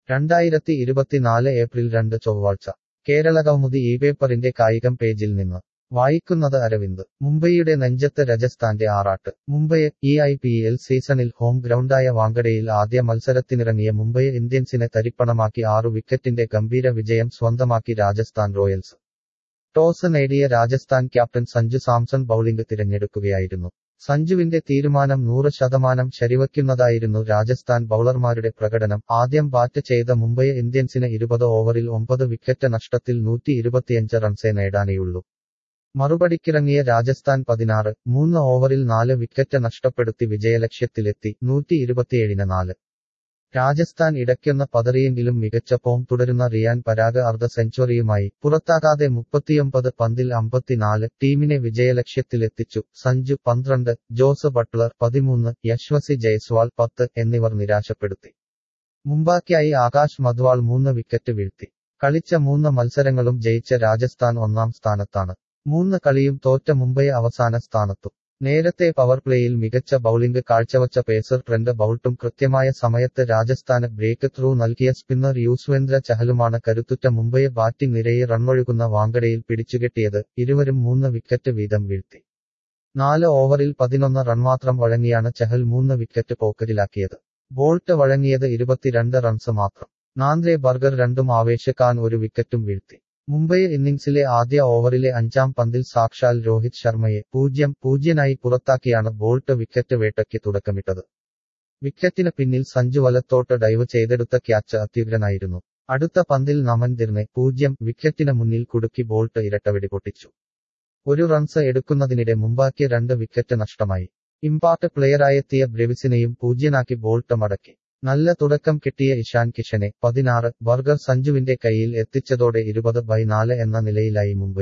രണ്ടായിരത്തി ഇരുപത്തിനാല് ഏപ്രിൽ രണ്ട് ചൊവ്വാഴ്ച കേരളകൗമുദി ഈ പേപ്പറിന്റെ കായികം പേജിൽ നിന്ന് വായിക്കുന്നത് അരവിന്ദ് മുംബൈയുടെ നെഞ്ചത്ത് രജസ്ഥാന്റെ ആറാട്ട് മുംബൈ ഈ ഐ പി എൽ സീസണിൽ ഹോം ഗ്രൗണ്ടായ വാങ്കഡയിൽ ആദ്യ മത്സരത്തിനിറങ്ങിയ മുംബൈ ഇന്ത്യൻസിനെ തരിപ്പണമാക്കി ആറു വിക്കറ്റിന്റെ ഗംഭീര വിജയം സ്വന്തമാക്കി രാജസ്ഥാൻ റോയൽസ് ടോസ് നേടിയ രാജസ്ഥാൻ ക്യാപ്റ്റൻ സഞ്ജു സാംസൺ ബൌളിംഗ് തിരഞ്ഞെടുക്കുകയായിരുന്നു സഞ്ജുവിന്റെ തീരുമാനം നൂറ് ശതമാനം ശരിവയ്ക്കുന്നതായിരുന്നു രാജസ്ഥാൻ ബൌളർമാരുടെ പ്രകടനം ആദ്യം ബാറ്റ് ചെയ്ത മുംബൈ ഇന്ത്യൻസിന് ഇരുപത് ഓവറിൽ ഒമ്പത് വിക്കറ്റ് നഷ്ടത്തിൽ നൂറ്റി ഇരുപത്തിയഞ്ച് റൺസേ നേടാനേയുള്ളൂ മറുപടിക്കിറങ്ങിയ രാജസ്ഥാൻ പതിനാറ് മൂന്ന് ഓവറിൽ നാല് വിക്കറ്റ് നഷ്ടപ്പെടുത്തി വിജയലക്ഷ്യത്തിലെത്തി നൂറ്റി ഇരുപത്തിയേഴിന് നാല് രാജസ്ഥാൻ ഇടയ്ക്കൊന്ന് പതറിയെങ്കിലും മികച്ച ഫോം തുടരുന്ന റിയാൻ പരാഗ് അർദ്ധ സെഞ്ചുറിയുമായി പുറത്താകാതെ മുപ്പത്തിയൊമ്പത് പന്തിൽ അമ്പത്തിനാല് ടീമിനെ വിജയലക്ഷ്യത്തിലെത്തിച്ചു സഞ്ജു പന്ത്രണ്ട് ജോസ് ബട്ട്ലർ പതിമൂന്ന് യശ്വസി ജയ്സ്വാൾ പത്ത് എന്നിവർ നിരാശപ്പെടുത്തി മുമ്പാക്കിയായി ആകാശ് മധ്വാൾ മൂന്ന് വിക്കറ്റ് വീഴ്ത്തി കളിച്ച മൂന്ന് മത്സരങ്ങളും ജയിച്ച രാജസ്ഥാൻ ഒന്നാം സ്ഥാനത്താണ് മൂന്ന് കളിയും തോറ്റ മുംബൈ അവസാന സ്ഥാനത്തും നേരത്തെ പവർ പ്ലേയിൽ മികച്ച ബൌളിംഗ് കാഴ്ചവച്ച പേസർ ട്രെൻഡ് ബൌൾട്ടും കൃത്യമായ സമയത്ത് രാജസ്ഥാന് ബ്രേക്ക് ത്രൂ നൽകിയ സ്പിന്നർ യൂസ്വേന്ദ്ര ചഹലുമാണ് കരുത്തുറ്റ മുംബൈയെ ബാറ്റിംഗ് നിരയെ റണ്ണൊഴുകുന്ന വാങ്കഡയിൽ പിടിച്ചുകെട്ടിയത് ഇരുവരും മൂന്ന് വിക്കറ്റ് വീതം വീഴ്ത്തി നാല് ഓവറിൽ പതിനൊന്ന് റൺ മാത്രം വഴങ്ങിയാണ് ചഹൽ മൂന്ന് വിക്കറ്റ് പോക്കറ്റിലാക്കിയത് ബോൾട്ട് വഴങ്ങിയത് ഇരുപത്തിരണ്ട് റൺസ് മാത്രം നാന്ദ്രെ ബർഗർ രണ്ടും ആവേശക്കാൻ ഒരു വിക്കറ്റും വീഴ്ത്തി മുംബൈ ഇന്നിംഗ്സിലെ ആദ്യ ഓവറിലെ അഞ്ചാം പന്തിൽ സാക്ഷാൽ രോഹിത് ശർമ്മയെ പൂജ്യം പൂജ്യനായി പുറത്താക്കിയാണ് ബോൾട്ട് വിക്കറ്റ് വേട്ടയ്ക്ക് തുടക്കമിട്ടത് വിക്കറ്റിന് പിന്നിൽ സഞ്ജു വലത്തോട്ട് ഡൈവ് ചെയ്തെടുത്ത ക്യാച്ച് അത്യുഗ്രനായിരുന്നു അടുത്ത പന്തിൽ നമൻ ദിർനെ പൂജ്യം വിക്കറ്റിന് മുന്നിൽ കുടുക്കി ബോൾട്ട് ഇരട്ടവെടി പൊട്ടിച്ചു ഒരു റൺസ് എടുക്കുന്നതിനിടെ മുമ്പാക്കിയ രണ്ട് വിക്കറ്റ് നഷ്ടമായി ഇമ്പാക്ട് പ്ലെയറായെത്തിയ ബ്രെവിസിനെയും പൂജ്യനാക്കി ബോൾട്ട് മടക്കി നല്ല തുടക്കം കിട്ടിയ ഇഷാൻ കിഷനെ പതിനാറ് ബർഗർ സഞ്ജുവിന്റെ കയ്യിൽ എത്തിച്ചതോടെ ഇരുപത് ബൈ നാല് എന്ന നിലയിലായി മുംബൈ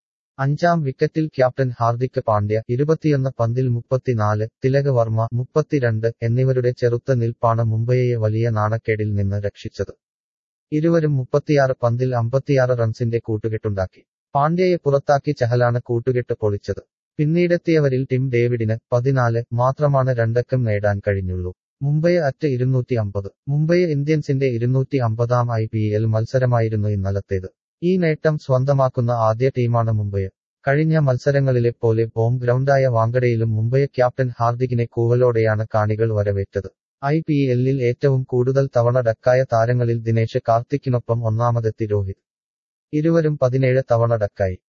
അഞ്ചാം വിക്കറ്റിൽ ക്യാപ്റ്റൻ ഹാർദിക് പാണ്ഡ്യ ഇരുപത്തിയൊന്ന് പന്തിൽ മുപ്പത്തിനാല് തിലക് വർമ്മ മുപ്പത്തിരണ്ട് എന്നിവരുടെ ചെറുത്ത നിൽപ്പാണ് മുംബൈയെ വലിയ നാണക്കേടിൽ നിന്ന് രക്ഷിച്ചത് ഇരുവരും മുപ്പത്തിയാറ് പന്തിൽ അമ്പത്തിയാറ് റൺസിന്റെ കൂട്ടുകെട്ടുണ്ടാക്കി പാണ്ഡ്യയെ പുറത്താക്കി ചഹലാണ് കൂട്ടുകെട്ട് പൊളിച്ചത് പിന്നീടെത്തിയവരിൽ ടിം ഡേവിഡിന് പതിനാല് മാത്രമാണ് രണ്ടക്കം നേടാൻ കഴിഞ്ഞുള്ളൂ മുംബൈ അറ്റ് ഇരുന്നൂറ്റി അമ്പത് മുംബൈ ഇന്ത്യൻസിന്റെ ഇരുന്നൂറ്റി അമ്പതാം ഐ പി എൽ മത്സരമായിരുന്നു ഇന്നലത്തേത് ഈ നേട്ടം സ്വന്തമാക്കുന്ന ആദ്യ ടീമാണ് മുംബൈ കഴിഞ്ഞ മത്സരങ്ങളിലെ പോലെ ഹോം ഗ്രൗണ്ടായ വാങ്കഡയിലും മുംബൈ ക്യാപ്റ്റൻ ഹാർദിക്കിനെ കൂവലോടെയാണ് കാണികൾ വരവേറ്റത് ഐ പി എല്ലിൽ ഏറ്റവും കൂടുതൽ തവണ ഡക്കായ താരങ്ങളിൽ ദിനേശ് കാർത്തിക്കിനൊപ്പം ഒന്നാമതെത്തി രോഹിത് ഇരുവരും പതിനേഴ് തവണ ഡക്കായി